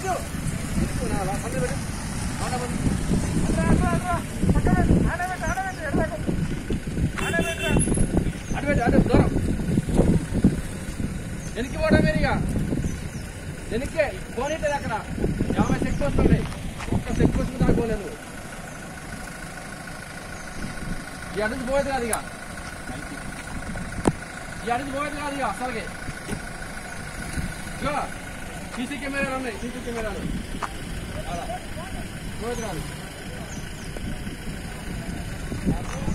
రాజు తీసుకున్నా సందు పెట్టు ఆడమని అట్రా అట్రా అట్రా పక్కన ఆడబెట్టు ఆడబెట్టు ఎడలకు ఆడబెట్టు అడబెట్టు అటు దూరం వెనక్కి పోవడం మీరుగా వెనక్కి పోనీటది అక్కడ యాభై చెక్ పోస్ట్ ఉన్నాయి ఒక్క చెక్ పోస్ట్ దాకా పోలేదు ఈ అడుగు పోయేది కాదు ఇక ఈ అడుగు పోయేది కాదు ఇక అసలుకి ఇగో సీసీ కెమెరాలు ఉన్నాయి సీసీ కెమెరాలు అలా. పోయేది కాదు